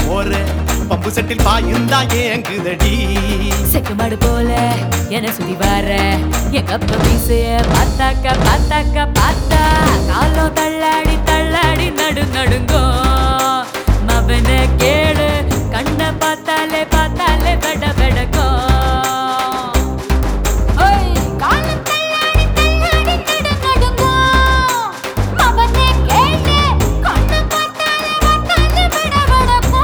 போற pump settle பாயுந்தா ஏங்குதடி செக்குமாடு போல என சுத்தி வர என் கப்ப மீசைய பார்த்தாக்கா பார்த்தாக்கா பார்த்தா காலம் தள்ளாடி தள்ளாடி நடு நடுங்கோ மவன கேளு கண்ண பார்த்தாலே பார்த்தாலே பெட பெடக்கோ காலம் தள்ளாடி தள்ளாடி நடு நடுங்கோ மவன கேளு கண்ண பார்த்தாலே பார்த்தாலே பெட பெடக்கோ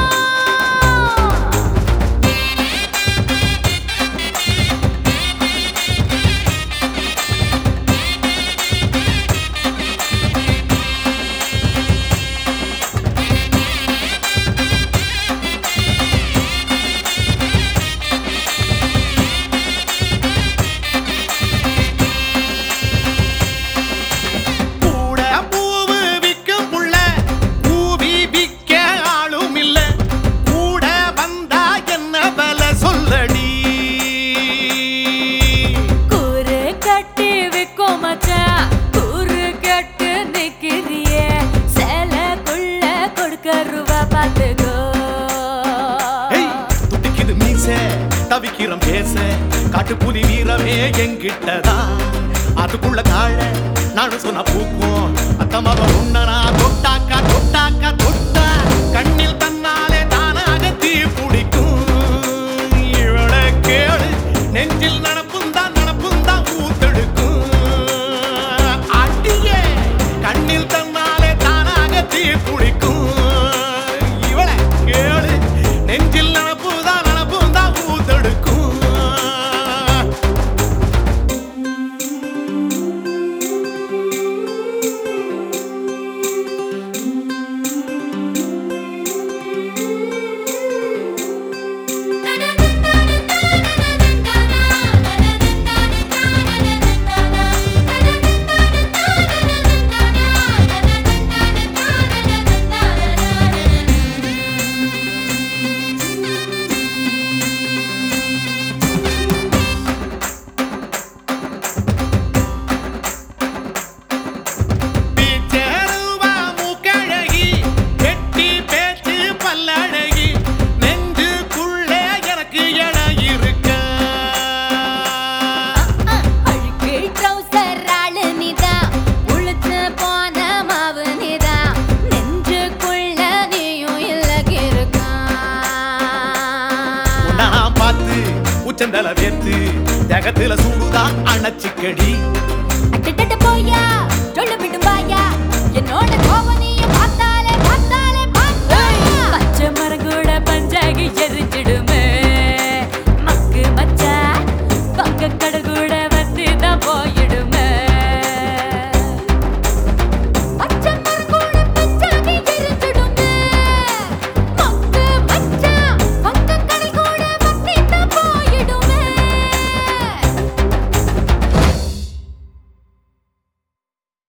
கூட பூவு விக்கும் புள்ள பூவி விக்க ஆளும் இல்ல கூட வந்தா என்ன பல சொல்லடி கூறு கட்டி விக்கும் மச்சான் கூறு கட்டு நிக்கிறியே சேலைக்குள்ள கொடுக்க ரூபா பார்த்துக்கோ ஏய், துடிக்குது மீச தவிக்கிறோம் பேச காட்டுப்புலி வீரமே எங்கிட்டதான் அதுக்குள்ள காழ நானும் சொன்ன பூக்கும் அத்தமாவ உன்னனா தொட்டாக்கா தொட்டாக்கா தொட்டா கண்ணில் தன்னாலே தானாக தீ பிடிக்கும் இவளை கேளு நெஞ்சில் நடப்பும் தான் நடப்பும் தான் ஊத்தெடுக்கும் அடியே கண்ணில் தன்னாலே தானாக தீ பிடிக்கும் இவளை கேளு நெஞ்சில் நடப்புதான் நடப்பும் தான் ஊத்தெடுக்கும் பீச்சருவா மூக்கழகி, வெட்டி பேச்சு பல்லழகி, நெஞ்சுக்குள்ளே எனக்கு இடம் இருக்கா? அழுக்கு ட்ரௌசர் ஆளு நீதான் உளுத்து போன மாவு நீதான் நெஞ்சுக்குள்ள நீயும் இல்ல கிருக்கான் உன்னை நான் பார்த்து உச்சந்தல வேத்து ஜகத்துல சூடுதான் அணைச்சிக்கடி அட்டட்ட போயா சொல்ல விடும் பாயா